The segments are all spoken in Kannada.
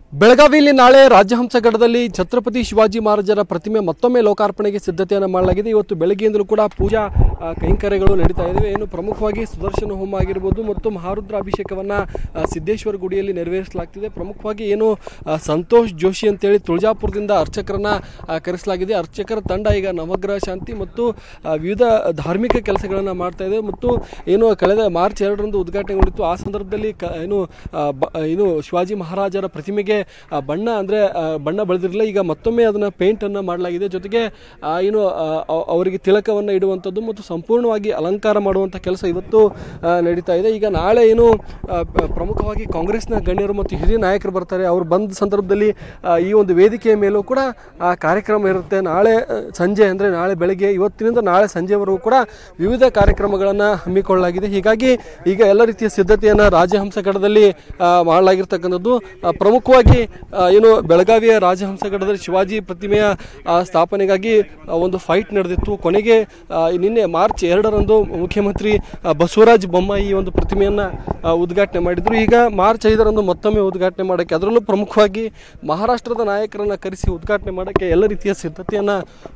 ಬೆಳಗಾವಿಯಲ್ಲಿ ನಾಳೆ ರಾಜಹಂಸಗಢದಲ್ಲಿ ಛತ್ರಪತಿ ಶಿವಾಜಿ ಮಹಾರಾಜರ ಪ್ರತಿಮೆ ಮತ್ತೊಮ್ಮೆ ಲೋಕಾರ್ಪಣೆಗೆ ಸಿದ್ಧತೆಯನ್ನು ಮಾಡಲಾಗಿದೆ ಇವತ್ತು ಬೆಳಗ್ಗೆಯಿಂದಲೂ ಕೂಡ ಪೂಜಾ ಆ, ಕೈಂಕರ್ಯಗಳು ನಡೀತಾ ಇವೆ ಏನು ಪ್ರಮುಖವಾಗಿ ಸುದರ್ಶನ ಹೋಮ ಆಗಿರ್ಬೋದು ಮತ್ತು ಮಹಾರುದ್ರಾಭಿಷೇಕವನ್ನು ಸಿದ್ದೇಶ್ವರ ಗುಡಿಯಲ್ಲಿ ನೆರವೇರಿಸಲಾಗ್ತಿದೆ ಪ್ರಮುಖವಾಗಿ ಏನು ಆ, ಸಂತೋಷ್ ಜೋಶಿ ಅಂತೇಳಿ ತುಳಜಾಪುರದಿಂದ ಅರ್ಚಕರನ್ನ ಆ, ಕರೆಸಲಾಗಿದೆ ಅರ್ಚಕರ ತಂಡ ಈಗ ನವಗ್ರಹ ಶಾಂತಿ ಮತ್ತು ಆ, ವಿವಿಧ ಧಾರ್ಮಿಕ ಕೆಲಸಗಳನ್ನು ಮಾಡ್ತಾ ಇದೆ ಮತ್ತು ಏನು ಕಳೆದ ಮಾರ್ಚ್ ಎರಡರಂದು ಉದ್ಘಾಟನೆಗೊಂಡಿತ್ತು ಆ ಸಂದರ್ಭದಲ್ಲಿ ಕ ಏನು ಆ, ಬ- ಏನು ಶಿವಾಜಿ ಮಹಾರಾಜರ ಪ್ರತಿಮೆಗೆ ಆ, ಬಣ್ಣ ಅಂದರೆ ಬಣ್ಣ ಬೆಳೆದಿರಲಿಲ್ಲ ಈಗ ಮತ್ತೊಮ್ಮೆ ಅದನ್ನು ಪೇಂಟನ್ನು ಮಾಡಲಾಗಿದೆ ಜೊತೆಗೆ ಆ, ಏನು ಆ, ಅವ್- ಅವರಿಗೆ ತಿಲಕವನ್ನು ಇಡುವಂಥದ್ದು ಮತ್ತು ಸಂಪೂರ್ಣವಾಗಿ ಅಲಂಕಾರ ಮಾಡುವಂಥ ಕೆಲಸ ಇವತ್ತು ಆ, ನಡೀತಾ ಇದೆ ಈಗ ನಾಳೆ ಏನು ಆ, ಪ- ಪ್ರಮುಖವಾಗಿ ಕಾಂಗ್ರೆಸ್ನ ಗಣ್ಯರು ಮತ್ತು ಹಿರಿಯ ನಾಯಕರು ಬರ್ತಾರೆ ಅವರು ಬಂದ ಸಂದರ್ಭದಲ್ಲಿ ಆ, ಈ ಒಂದು ವೇದಿಕೆಯ ಮೇಲೂ ಕೂಡ ಆ ಕಾರ್ಯಕ್ರಮ ಇರುತ್ತೆ ನಾಳೆ ಆ, ಸಂಜೆ ಅಂದರೆ ನಾಳೆ ಬೆಳಗ್ಗೆ ಇವತ್ತಿನಿಂದ ನಾಳೆ ಸಂಜೆವರೆಗೂ ಕೂಡ ವಿವಿಧ ಕಾರ್ಯಕ್ರಮಗಳನ್ನು ಹಮ್ಮಿಕೊಳ್ಳಲಾಗಿದೆ ಹೀಗಾಗಿ ಈಗ ಎಲ್ಲ ರೀತಿಯ ಸಿದ್ಧತೆಯನ್ನು ರಾಜಹಂಸಗಢದಲ್ಲಿ ಆ, ಮಾಡಲಾಗಿರ್ತಕ್ಕಂಥದ್ದು ಆ, ಪ್ರಮುಖವಾಗಿ ಆ, ಏನು ಬೆಳಗಾವಿಯ ರಾಜಹಂಸಗಢದಲ್ಲಿ ಶಿವಾಜಿ ಪ್ರತಿಮೆಯ ಆ, ಸ್ಥಾಪನೆಗಾಗಿ ಆ, ಒಂದು ಫೈಟ್ ನಡೆದಿತ್ತು ಕೊನೆಗೆ ಆ, ನಿನ್ನೆ ಮಾರ್ಚ್ ಎರಡರಂದು ಮುಖ್ಯಮಂತ್ರಿ ಆ, ಬಸವರಾಜ ಬೊಮ್ಮಾಯಿ ಈ ಒಂದು ಪ್ರತಿಮೆಯನ್ನು ಆ, ಉದ್ಘಾಟನೆ ಮಾಡಿದರು ಈಗ ಮಾರ್ಚ್ ಐದರಂದು ಮತ್ತೊಮ್ಮೆ ಉದ್ಘಾಟನೆ ಮಾಡೋಕ್ಕೆ ಅದರಲ್ಲೂ ಪ್ರಮುಖವಾಗಿ ಮಹಾರಾಷ್ಟ್ರದ ನಾಯಕರನ್ನು ಕರೆಸಿ ಉದ್ಘಾಟನೆ ಮಾಡೋಕ್ಕೆ ಎಲ್ಲ ರೀತಿಯ ಸಿದ್ಧತೆಯನ್ನು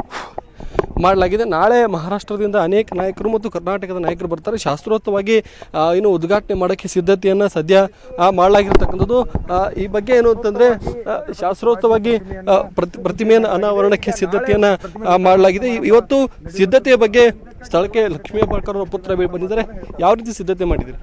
ಮಾಡಲಾಗಿದೆ ನಾಳೆ ಮಹಾರಾಷ್ಟ್ರದಿಂದ ಅನೇಕ ನಾಯಕರು ಮತ್ತು ಕರ್ನಾಟಕದ ನಾಯಕರು ಬರ್ತಾರೆ ಶಾಸ್ತ್ರೋಕ್ತವಾಗಿ ಆ, ಏನು ಉದ್ಘಾಟನೆ ಮಾಡೋಕ್ಕೆ ಸಿದ್ಧತೆಯನ್ನು ಸದ್ಯ ಆ, ಮಾಡಲಾಗಿರ್ತಕ್ಕಂಥದ್ದು ಆ, ಈ ಬಗ್ಗೆ ಏನು ಅಂತಂದರೆ ಶಾಸ್ತ್ರೋಕ್ತವಾಗಿ ಆ, ಪ್ರತಿ ಪ್ರತಿಮೆಯನ್ನು ಅನಾವರಣಕ್ಕೆ ಸಿದ್ಧತೆಯನ್ನು ಆ, ಮಾಡಲಾಗಿದೆ ಇ- ಇವತ್ತು ಸಿದ್ಧತೆಯ ಬಗ್ಗೆ ಸ್ಥಳಕ್ಕೆ ಲಕ್ಷ್ಮೀ ಹೆಬ್ಬಾಳ್ಕರ್ ಅವರ ಪುತ್ರ ಬಿ- ಬಂದಿದ್ದಾರೆ ಯಾವ ರೀತಿ ಸಿದ್ಧತೆ ಮಾಡಿದ್ದೀರಿ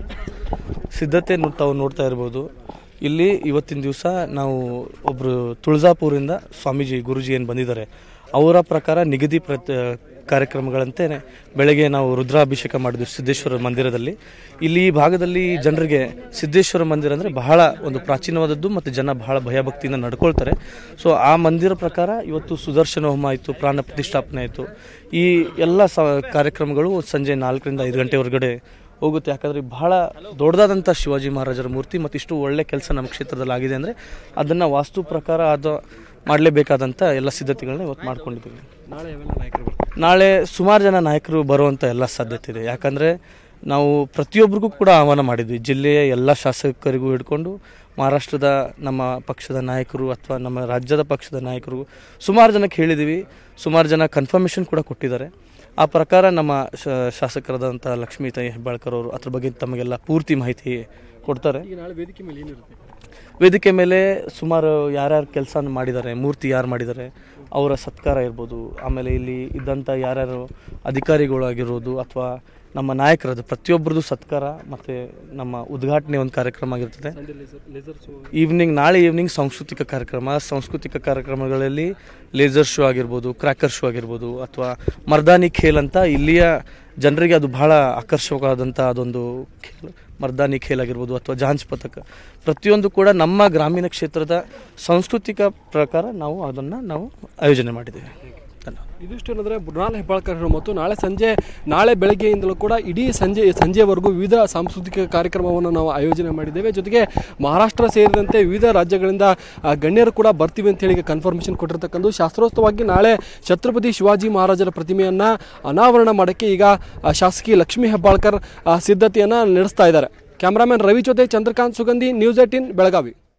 ಸಿದ್ಧತೆ ನೋ- ತಾವು ನೋಡ್ತಾ ಇರ್ಬೋದು ಇಲ್ಲಿ ಇವತ್ತಿನ ದಿವಸ ನಾವು ಒಬ್ಬರು ತುಳಜಾಪುರಿಂದ ಸ್ವಾಮೀಜಿ ಗುರುಜಿ ಏನು ಬಂದಿದ್ದಾರೆ ಅವರ ಪ್ರಕಾರ ನಿಗದಿ ಪ್ರತ ಕಾರ್ಯಕ್ರಮಗಳಂತೆ ಬೆಳಗ್ಗೆ ನಾವು ರುದ್ರಾಭಿಷೇಕ ಮಾಡಿದ್ವಿ ಸಿದ್ದೇಶ್ವರ ಮಂದಿರದಲ್ಲಿ ಇಲ್ಲಿ ಈ ಭಾಗದಲ್ಲಿ ಜನರಿಗೆ ಸಿದ್ದೇಶ್ವರ ಮಂದಿರ ಅಂದರೆ ಬಹಳ ಒಂದು ಪ್ರಾಚೀನವಾದದ್ದು ಮತ್ತು ಜನ ಬಹಳ ಭಯಭಕ್ತಿಯಿಂದ ನಡ್ಕೊಳ್ತಾರೆ ಸೊ ಆ ಮಂದಿರ ಪ್ರಕಾರ ಇವತ್ತು ಸುದರ್ಶನ ಹೋಮ ಆಯಿತು ಪ್ರಾಣ ಪ್ರತಿಷ್ಠಾಪನೆ ಆಯಿತು ಈ ಎಲ್ಲ ಸ ಕಾರ್ಯಕ್ರಮಗಳು ಸಂಜೆ ನಾಲ್ಕರಿಂದ ಐದು ಗಂಟೆ ಹೊರಗಡೆ ಹೋಗುತ್ತೆ ಯಾಕಂದ್ರೆ ಬಹಳ ದೊಡ್ಡದಾದಂಥ ಶಿವಾಜಿ ಮಹಾರಾಜರ ಮೂರ್ತಿ ಮತ್ತು ಇಷ್ಟು ಒಳ್ಳೆ ಕೆಲಸ ನಮ್ಮ ಕ್ಷೇತ್ರದಲ್ಲಿ ಆಗಿದೆ ಅಂದರೆ ಅದನ್ನು ವಾಸ್ತು ಪ್ರಕಾರ ಅದು ಮಾಡಲೇಬೇಕಾದಂಥ ಎಲ್ಲ ಸಿದ್ಧತೆಗಳನ್ನ ಇವತ್ತು ಮಾಡ್ಕೊಂಡಿದ್ದೀವಿ ನಾಳೆ ಯಾವೆಲ್ಲ ನಾಯಕರು ಬರ್ತಾರೆ ನಾಳೆ ಸುಮಾರು ಜನ ನಾಯಕರು ಬರುವಂಥ ಎಲ್ಲ ಸಾಧ್ಯತೆ ಇದೆ ಯಾಕಂದರೆ ನಾವು ಪ್ರತಿಯೊಬ್ಬರಿಗೂ ಕೂಡ ಆಹ್ವಾನ ಮಾಡಿದ್ವಿ ಜಿಲ್ಲೆಯ ಎಲ್ಲ ಶಾಸಕರಿಗೂ ಹಿಡ್ಕೊಂಡು ಮಹಾರಾಷ್ಟ್ರದ ನಮ್ಮ ಪಕ್ಷದ ನಾಯಕರು ಅಥವಾ ನಮ್ಮ ರಾಜ್ಯದ ಪಕ್ಷದ ನಾಯಕರು ಸುಮಾರು ಜನಕ್ಕೆ ಹೇಳಿದ್ದೀವಿ ಸುಮಾರು ಜನ ಕನ್ಫರ್ಮೇಷನ್ ಕೂಡ ಕೊಟ್ಟಿದ್ದಾರೆ ಆ ಪ್ರಕಾರ ನಮ್ಮ ಶ- ಶಾಸಕರಾದಂಥ ಲಕ್ಷ್ಮೀ ತಾಯಿ ಹೆಬ್ಬಾಳ್ಕರ್ ಅವರು ಅದ್ರ ಬಗ್ಗೆ ತಮಗೆಲ್ಲ ಪೂರ್ತಿ ಮಾಹಿತಿ ಕೊಡ್ತಾರೆ ಈಗ ನಾಳೆ ವೇದಿಕೆ ಮೇಲೆ ಏನಿರುತ್ತೆ ವೇದಿಕೆ ಮೇಲೆ ಸುಮಾರು ಯಾರ್ಯಾರು ಕೆಲಸ ಮಾಡಿದ್ದಾರೆ ಮೂರ್ತಿ ಯಾರು ಮಾಡಿದ್ದಾರೆ ಅವರ ಸತ್ಕಾರ ಇರ್ಬೋದು ಆಮೇಲೆ ಇಲ್ಲಿ ಇದ್ದಂಥ ಯಾರ್ಯಾರು ಅಧಿಕಾರಿಗಳು ಆಗಿರ್ಬೋದು ಅಥವಾ ನಮ್ಮ ನಾಯಕರದ್ದು ಪ್ರತಿಯೊಬ್ಬರದ್ದು ಸತ್ಕಾರ ಮತ್ತು ನಮ್ಮ ಉದ್ಘಾಟನೆ ಒಂದು ಕಾರ್ಯಕ್ರಮ ಆಗಿರ್ತದೆ ಸಂಜೆ ಲೇಸರ್ ಲೇಸರ್ ಶೋ ಈವ್ನಿಂಗ್ ನಾಳೆ ಈವ್ನಿಂಗ್ ಸಾಂಸ್ಕೃತಿಕ ಕಾರ್ಯಕ್ರಮ ಸಾಂಸ್ಕೃತಿಕ ಕಾರ್ಯಕ್ರಮಗಳಲ್ಲಿ ಲೇಸರ್ ಶೋ ಆಗಿರ್ಬೋದು ಕ್ರ್ಯಾಕರ್ ಶೋ ಆಗಿರ್ಬೋದು ಅಥವಾ ಮರ್ದಾನಿ ಖೇಲ್ ಅಂತ ಇಲ್ಲಿಯ ಜನರಿಗೆ ಅದು ಬಹಳ ಆಕರ್ಷಕವಾದಂಥ ಅದೊಂದು ಖೇಲ್ ಮರ್ದಾನಿ ಖೇಲ್ ಆಗಿರ್ಬೋದು ಅಥವಾ ಜಾಂಚ್ ಪಥಕ ಪ್ರತಿಯೊಂದು ಕೂಡ ನಮ್ಮ ಗ್ರಾಮೀಣ ಕ್ಷೇತ್ರದ ಸಾಂಸ್ಕೃತಿಕ ಪ್ರಕಾರ ನಾವು ಅದನ್ನು ನಾವು ಆಯೋಜನೆ ಮಾಡಿದ್ದೇವೆ ಧನ್ಯವಾದ ಇದಿಷ್ಟು ಏನಂದ್ರೆ ಮೃಣಾಲ್ ಹೆಬ್ಬಾಳ್ಕರ್ ಅವರು ಮತ್ತು ನಾಳೆ ಸಂಜೆ ನಾಳೆ ಬೆಳಗ್ಗೆಯಿಂದಲೂ ಕೂಡ ಇಡೀ ಸಂಜೆ ಸಂಜೆವರೆಗೂ ವಿವಿಧ ಸಾಂಸ್ಕೃತಿಕ ಕಾರ್ಯಕ್ರಮವನ್ನು ನಾವು ಆಯೋಜನೆ ಮಾಡಿದ್ದೇವೆ ಜೊತೆಗೆ ಮಹಾರಾಷ್ಟ್ರ ಸೇರಿದಂತೆ ವಿವಿಧ ರಾಜ್ಯಗಳಿಂದ ಆ, ಗಣ್ಯರು ಕೂಡ ಬರ್ತೀವಿ ಅಂತ ಹೇಳಿ ಕನ್ಫರ್ಮೇಷನ್ ಕೊಟ್ಟಿರ್ತಕ್ಕಂಥ ಶಾಸ್ತ್ರೋಕ್ತವಾಗಿ ನಾಳೆ ಛತ್ರಪತಿ ಶಿವಾಜಿ ಮಹಾರಾಜರ ಪ್ರತಿಮೆಯನ್ನ ಅನಾವರಣ ಮಾಡೋಕ್ಕೆ ಈಗ ಆ, ಶಾಸಕಿ ಲಕ್ಷ್ಮೀ ಹೆಬ್ಬಾಳ್ಕರ್ ಆ, ಸಿದ್ಧತೆಯನ್ನ ನಡೆಸ್ತಾ ಇದ್ದಾರೆ ಕ್ಯಾಮ್ರಾಮನ್ ರವಿ ಜೊತೆ ಚಂದ್ರಕಾಂತ್ ಸುಗಂಧಿ ನ್ಯೂಸ್ ಏಟಿನ್ ಬೆಳಗಾವಿ